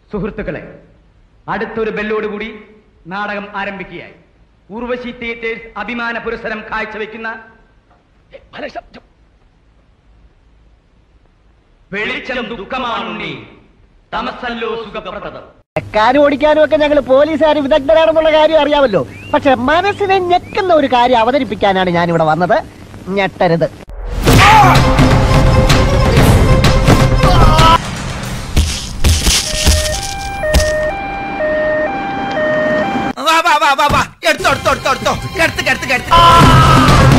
സുഹൃത്തുക്കളെ അടുത്തൊരു ബെല്ലോടുകൂടി നാടകം ആരംഭിക്കുകയായി ഉർവശി തിയേറ്റേഴ്സ് അഭിമാന പുരസ്സരം കാഴ്ചവെക്കുന്ന വെളിച്ചം ദുഃഖമാണുണ്ണി തമസല്ലോ സുഖപ്രദം കാര്യം ഓടിക്കാനും ഒക്കെ ഞങ്ങൾ പോലീസുകാർ വിദഗ്ധരാണെന്നുള്ള കാര്യം അറിയാമല്ലോ പക്ഷെ മനസ്സിനെ ഞെക്കുന്ന ഒരു കാര്യം അവതരിപ്പിക്കാനാണ് ഞാൻ ഇവിടെ വന്നത് ഞെട്ടരുത് വാ വാ വാ വാ വാ എടുത്തോ എടുത്തോ എടുത്തോ എടുത്തോ കിടത്ത് കിടത്ത് കിടത്ത്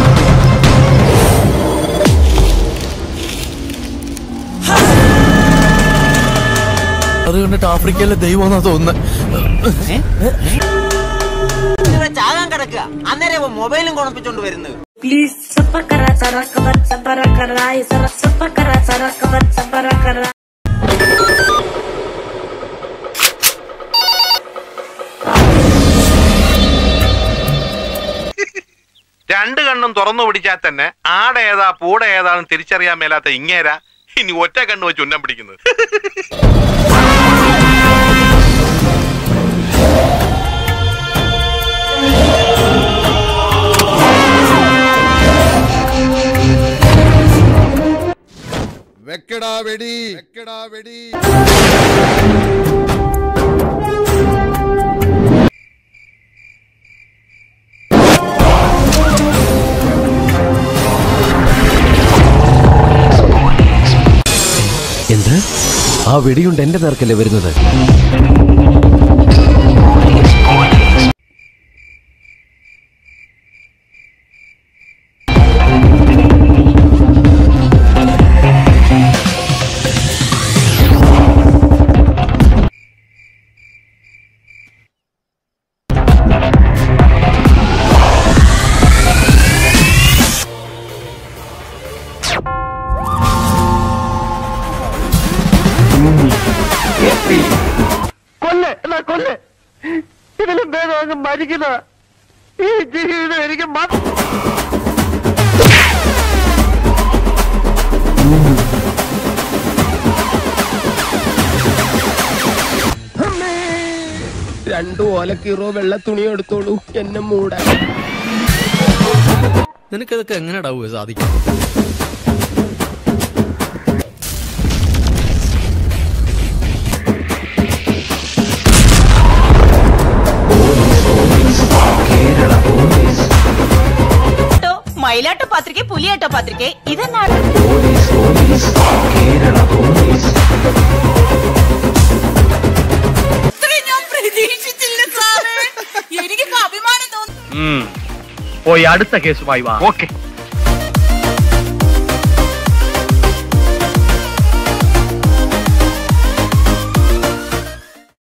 അത് കണ്ടിട്ട് ആഫ്രിക്കയിലെ ദൈവമാണെന്നാ തോന്നുന്നത് ചാകാൻ കിടക്കുക അന്നേരം മൊബൈലും കുണപ്പിച്ചോണ്ട് വരുന്നത് Please, sapakara, sarakabat, saparakarai, sarak, sapakara, sarakabat, saparakarai. രണ്ട് കണ്ണും തുറന്നു പിടിച്ചാൽ തന്നെ ആടെ ഏതാ പൂടെ ഏതാണെന്ന് തിരിച്ചറിയാൻ മേലാത്ത ഇങ്ങേരാ ഇനി ഒറ്റ കണ്ണ് വെച്ച് ഉന്നം പിടിക്കുന്നത് വെക്കടാ വെടി വെക്കടാ വെടി എന്ത് ആ വെടിയുണ്ട് എന്റെ നേർക്കല്ലേ വരുന്നത് കൊല്ല് എന്നാ കൊല്ല് ഇതിലും ഭേദം അങ്ങ് മരിക്കുന്ന ഈ ജീവിതം എനിക്ക് മ- രണ്ടു ഓലക്കീറോ വെള്ള തുണിയോ എടുത്തോളൂ എന്നെ മൂടാൻ നിനക്കതൊക്കെ എങ്ങനെയാടാവുക സാധിക്കും മയിലാട്ട പത്രിക പുലിയാട്ട പത്രിക ഇതെന്നാണ് ഇത്രയും ഞാൻ പ്രതീക്ഷിച്ചില്ല സാറേ എനിക്കിപ്പോ അഭിമാനം തോന്നുന്നു പോയി അടുത്ത കേസുമായി വാ ഓക്കെ